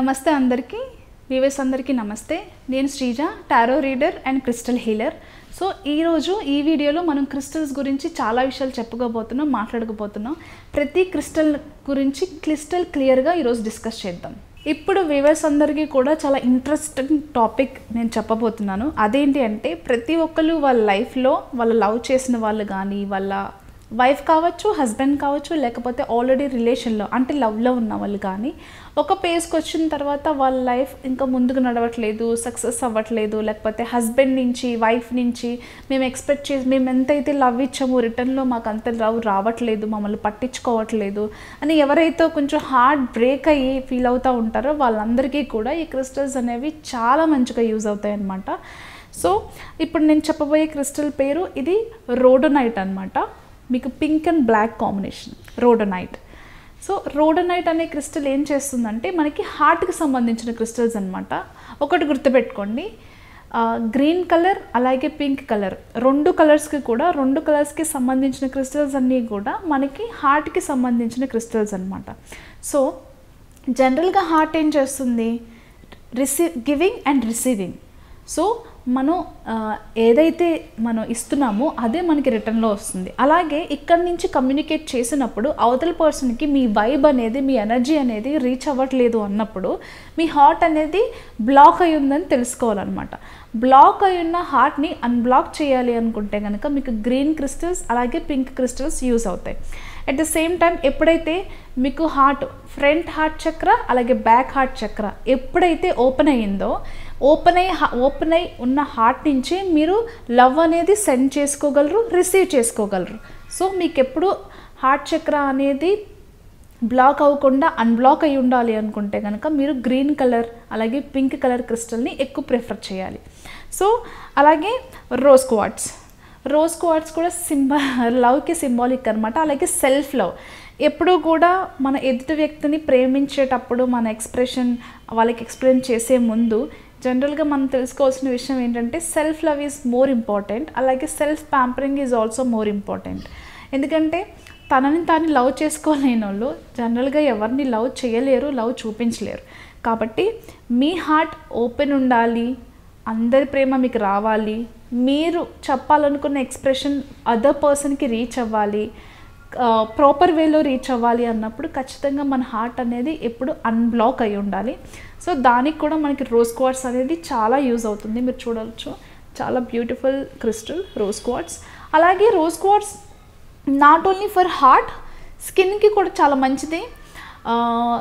నమస్తే అందరికీ వ్యూవర్స్ అందరికీ నమస్తే నేను Sreeja tarot reader and crystal healer so ఈరోజు ఈ వీడియోలో మనం క్రిస్టల్స్ గురించి చాలా విషయాలు చెప్పుకోబోతున్నాం మాట్లాడుకోబోతున్నాం ప్రతి క్రిస్టల్ గురించి క్రిస్టల్ క్లియర్గా ఈరోజు డిస్కస్ చేద్దాం ఇప్పుడు వ్యూవర్స్ అందరికీ కూడా చాలా ఇంట్రెస్టింగ్ టాపిక్ నేను చెప్పబోతున్నాను అదేంటి అంటే ప్రతి ఒక్కరు వాళ్ళ లైఫ్లో వాళ్ళ లవ్ చేసిన వాళ్ళు కానీ వాళ్ళ వైఫ్ కావచ్చు హస్బెండ్ కావచ్చు లేకపోతే ఆల్రెడీ రిలేషన్లో అంటే లవ్లో ఉన్న వాళ్ళు కానీ ఒక పేజ్కి వచ్చిన తర్వాత వాళ్ళ లైఫ్ ఇంకా ముందుకు నడవట్లేదు సక్సెస్ అవ్వట్లేదు లేకపోతే హస్బెండ్ నుంచి వైఫ్ నుంచి మేము ఎక్స్పెక్ట్ చేసి మేము ఎంతైతే లవ్ ఇచ్చామో రిటర్న్లో మాకు అంత లవ్ రావట్లేదు మమ్మల్ని పట్టించుకోవట్లేదు అని ఎవరైతే కొంచెం హార్ట్ బ్రేక్ అయ్యి ఫీల్ అవుతూ ఉంటారో వాళ్ళందరికీ కూడా ఈ క్రిస్టల్స్ అనేవి చాలా మంచిగా యూజ్ అవుతాయి అన్నమాట సో ఇప్పుడు నేను చెప్పబోయే క్రిస్టల్ పేరు ఇది రోడోనైట్ అనమాట మీకు pink and black combination rhodonite so rhodonite అనే క్రిస్టల్ ఏం చేస్తుందంటే మనకి హార్ట్కి సంబంధించిన క్రిస్టల్స్ అనమాట ఒకటి గుర్తుపెట్టుకోండి గ్రీన్ కలర్ అలాగే పింక్ కలర్ రెండు కలర్స్కి కూడా రెండు కలర్స్కి సంబంధించిన క్రిస్టల్స్ అన్నీ కూడా మనకి హార్ట్కి సంబంధించిన క్రిస్టల్స్ అనమాట సో జనరల్గా హార్ట్ ఏం చేస్తుంది receive giving and receiving so మనం ఆ, ఏదైతే మనం ఇస్తున్నామో అదే మనకి రిటర్న్లో వస్తుంది అలాగే ఇక్కడి నుంచి కమ్యూనికేట్ చేసినప్పుడు అవతల పర్సన్కి మీ వైబ్ అనేది మీ ఎనర్జీ అనేది రీచ్ అవ్వట్లేదు అన్నప్పుడు మీ హార్ట్ అనేది బ్లాక్ అయి ఉందని తెలుసుకోవాలన్నమాట బ్లాక్ అయి ఉన్న హార్ట్ని అన్బ్లాక్ చేయాలి అనుకుంటే కనుక మీకు గ్రీన్ క్రిస్టల్స్ అలాగే పింక్ క్రిస్టల్స్ యూస్ అవుతాయి అట్ ద సేమ్ టైం ఎప్పుడైతే మీకు హార్ట్ ఫ్రంట్ హార్ట్ చక్ర అలాగే బ్యాక్ హార్ట్ చక్ర ఎప్పుడైతే ఓపెన్ అయ్యిందో ఓపెన్ అయ్యి ఓపెన్ అయి ఉన్న హార్ట్ నుంచి మీరు లవ్ అనేది సెండ్ చేసుకోగలరు రిసీవ్ చేసుకోగలరు సో మీకు ఎప్పుడు హార్ట్ చక్ర అనేది బ్లాక్ అవ్వకుండా అన్బ్లాక్ అయి ఉండాలి అనుకుంటే కనుక మీరు గ్రీన్ కలర్ అలాగే పింక్ కలర్ క్రిస్టల్ని ఎక్కువ ప్రిఫర్ చేయాలి సో అలాగే రోజ్ క్వార్ట్స్ రోజ్ క్వార్ట్స్ కూడా సింబ లవ్కి సింబాలిక్ అనమాట అలాగే సెల్ఫ్ లవ్ ఎప్పుడూ కూడా మన ఎదుటి వ్యక్తిని ప్రేమించేటప్పుడు మన ఎక్స్ప్రెషన్ వాళ్ళకి ఎక్స్ప్లెయిన్ చేసే ముందు జనరల్గా మనం తెలుసుకోవాల్సిన విషయం ఏంటంటే self love is more important అలాగే self pampering is also more important ఎందుకంటే తనని తాను లవ్ చేసుకోలేని వాళ్ళు జనరల్గా ఎవరిని లవ్ చేయలేరు లవ్ చూపించలేరు కాబట్టి మీ హార్ట్ ఓపెన్ ఉండాలి అందరి ప్రేమ మీకు రావాలి మీరు చెప్పాలనుకున్న ఎక్స్ప్రెషన్ అదర్ పర్సన్కి రీచ్ అవ్వాలి ప్రాపర్ వేలో రీచ్ అవ్వాలి అన్నప్పుడు ఖచ్చితంగా మన హార్ట్ అనేది ఎప్పుడు అన్బ్లాక్ అయి ఉండాలి సో దానికి కూడా మనకి రోజ్ క్వార్ట్స్ అనేది చాలా యూజ్ అవుతుంది మీరు చూడవచ్చు చాలా బ్యూటిఫుల్ క్రిస్టల్ రోజ్ క్వార్ట్స్ అలాగే rose quartz not only for heart స్కిన్కి కూడా చాలా మంచిది ఆ,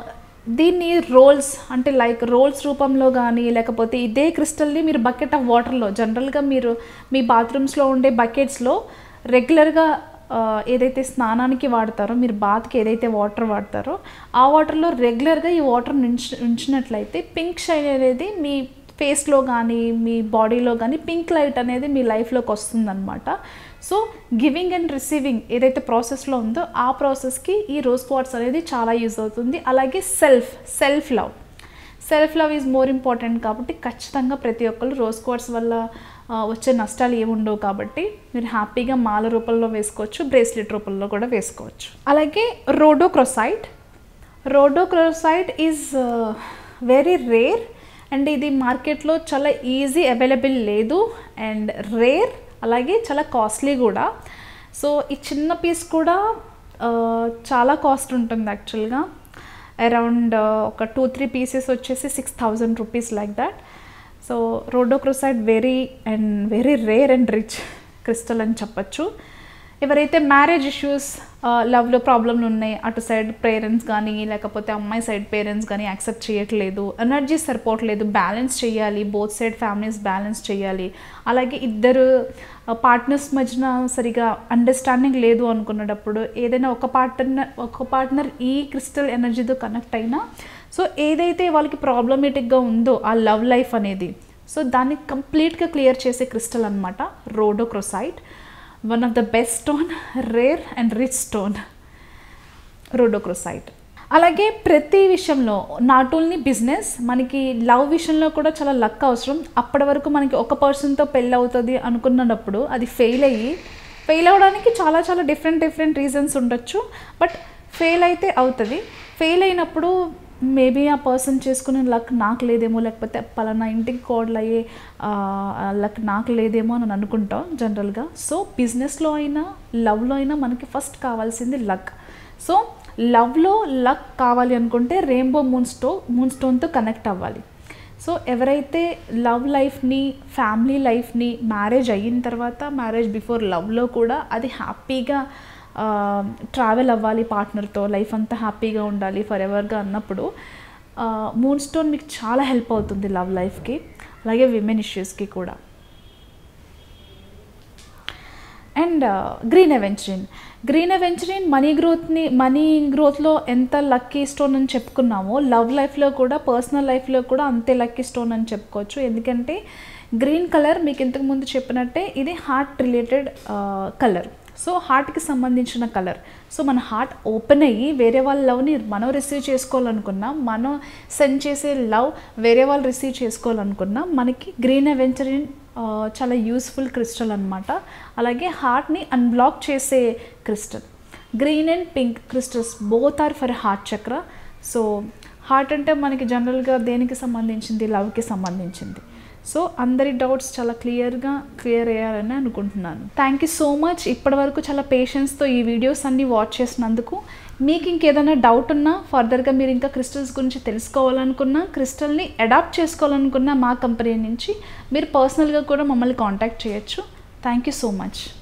దీన్ని రోల్స్ అంటే లైక్ రోల్స్ రూపంలో కానీ లేకపోతే ఇదే క్రిస్టల్ని మీరు బకెట్ ఆఫ్ వాటర్లో జనరల్గా మీరు మీ బాత్రూమ్స్లో ఉండే బకెట్స్లో రెగ్యులర్గా ఆ, ఏదైతే స్నానానికి వాడతారో మీరు బాత్కి ఏదైతే వాటర్ వాడతారో ఆ వాటర్లో రెగ్యులర్గా ఈ వాటర్ ఉంచి ఉంచినట్లయితే పింక్ షైన్ అనేది మీ ఫేస్లో కానీ మీ బాడీలో కానీ పింక్ లైట్ అనేది మీ లైఫ్లోకి వస్తుందన్నమాట సో గివింగ్ అండ్ రిసీవింగ్ ఏదైతే ప్రాసెస్లో ఉందో ఆ ప్రాసెస్కి ఈ రోజ్ క్వార్ట్స్ అనేది చాలా యూజ్ అవుతుంది అలాగే self self love self love is more important కాబట్టి ఖచ్చితంగా ప్రతి ఒక్కరు రోజ్ క్వార్ట్స్ వల్ల ఆ, వచ్చే నష్టాలు ఏముండవు కాబట్టి మీరు హ్యాపీగా మాల రూపంలో వేసుకోవచ్చు బ్రేస్లెట్ రూపంలో కూడా వేసుకోవచ్చు అలాగే rhodochrosite rhodochrosite is very rare and ఇది మార్కెట్లో చాలా ఈజీ అవైలబుల్ లేదు అండ్ రేర్ అలాగే చాలా కాస్ట్లీ కూడా సో ఈ చిన్న పీస్ కూడా ఆ, చాలా కాస్ట్ ఉంటుంది యాక్చువల్గా అరౌండ్ ఒక టూ త్రీ పీసెస్ వచ్చేసి six thousand rupees like that so rhodochrosite very and very rare and rich crystal అని చెప్పచ్చు ఎవరైతే మ్యారేజ్ ఇష్యూస్ లవ్లో ప్రాబ్లంలు ఉన్నాయి అటు సైడ్ పేరెంట్స్ కానీ లేకపోతే అమ్మాయి సైడ్ పేరెంట్స్ కానీ యాక్సెప్ట్ చేయట్లేదు ఎనర్జీ సరిపోవట్లేదు బ్యాలెన్స్ చేయాలి బోత్ సైడ్ ఫ్యామిలీస్ బ్యాలెన్స్ చేయాలి అలాగే ఇద్దరు పార్ట్నర్స్ మధ్యన సరిగా అండర్స్టాండింగ్ లేదు అనుకున్నప్పుడు ఏదైనా ఒక పార్ట్నర్ ఒక పార్ట్నర్ ఈ క్రిస్టల్ ఎనర్జీతో కనెక్ట్ అయినా సో ఏదైతే వాళ్ళకి ప్రాబ్లమేటిక్గా ఉందో ఆ లవ్ లైఫ్ అనేది సో దాన్ని కంప్లీట్గా క్లియర్ చేసే క్రిస్టల్ అనమాట rhodochrosite one of the best stone rare and rich stone rhodochrosite అలాగే ప్రతి విషయంలో నాట్ ఓన్లీ బిజినెస్ మనకి లవ్ విషయంలో కూడా చాలా లక్ అవసరం అప్పటి వరకు మనకి ఒక పర్సన్తో పెళ్ళి అవుతుంది అనుకున్నప్పుడు అది ఫెయిల్ అయ్యి ఫెయిల్ అవ్వడానికి చాలా చాలా డిఫరెంట్ డిఫరెంట్ రీజన్స్ ఉండొచ్చు బట్ ఫెయిల్ అయితే అవుతుంది ఫెయిల్ అయినప్పుడు మేబీ ఆ పర్సన్ చేసుకునే లక్ నాకు లేదేమో లేకపోతే పలానా ఇంటికి కోడలు అయ్యే లక్ నాకు లేదేమో అని అనుకుంటాం జనరల్గా సో బిజినెస్లో అయినా లవ్లో అయినా మనకి ఫస్ట్ కావాల్సింది లక్ సో లవ్లో లక్ కావాలి అనుకుంటే రెయిన్బో మూన్ స్టో మూన్ స్టోన్తో కనెక్ట్ అవ్వాలి సో ఎవరైతే లవ్ లైఫ్ని ఫ్యామిలీ లైఫ్ని మ్యారేజ్ అయిన తర్వాత మ్యారేజ్ బిఫోర్ లవ్లో కూడా అది హ్యాపీగా ట్రావెల్ అవ్వాలి పార్ట్నర్తో లైఫ్ అంతా హ్యాపీగా ఉండాలి ఫర్ ఎవర్గా అన్నప్పుడు మూన్ స్టోన్ మీకు చాలా హెల్ప్ అవుతుంది లవ్ లైఫ్కి అలాగే విమెన్ ఇష్యూస్కి కూడా and green aventurine green aventurine money గ్రోత్ని మనీ గ్రోత్లో ఎంత లక్కీ స్టోన్ అని చెప్పుకున్నామో లవ్ లైఫ్లో కూడా పర్సనల్ లైఫ్లో కూడా అంతే లక్కీ స్టోన్ అని చెప్పుకోవచ్చు ఎందుకంటే గ్రీన్ కలర్ మీకు ఇంతకుముందు చెప్పినట్టే ఇది హార్ట్ రిలేటెడ్ కలర్ సో హార్ట్కి సంబంధించిన కలర్ సో మన హార్ట్ ఓపెన్ అయ్యి వేరే వాళ్ళ లవ్ని మనం రిసీవ్ చేసుకోవాలనుకున్నా మనం సెండ్ చేసే లవ్ వేరే వాళ్ళు రిసీవ్ చేసుకోవాలనుకున్నా మనకి గ్రీన్ అవెంచరిన్ చాలా యూస్ఫుల్ క్రిస్టల్ అనమాట అలాగే హార్ట్ని అన్బ్లాక్ చేసే crystal green and pink crystals both are for heart chakra so heart అంటే మనకి జనరల్గా దేనికి సంబంధించింది లవ్కి సంబంధించింది సో అందరి డౌట్స్ చాలా క్లియర్గా క్లియర్ అయ్యారని అనుకుంటున్నాను థ్యాంక్ యూ సో మచ్ ఇప్పటివరకు చాలా పేషెన్స్తో ఈ వీడియోస్ అన్నీ వాచ్ చేసినందుకు మీకు ఇంకేదైనా డౌట్ ఉన్నా ఫర్దర్గా మీరు ఇంకా క్రిస్టల్స్ గురించి తెలుసుకోవాలనుకున్నా క్రిస్టల్ని అడాప్ట్ చేసుకోవాలనుకున్నా మా కంపెనీ నుంచి మీరు పర్సనల్గా కూడా మమ్మల్ని కాంటాక్ట్ చేయొచ్చు థ్యాంక్ యూ సో మచ్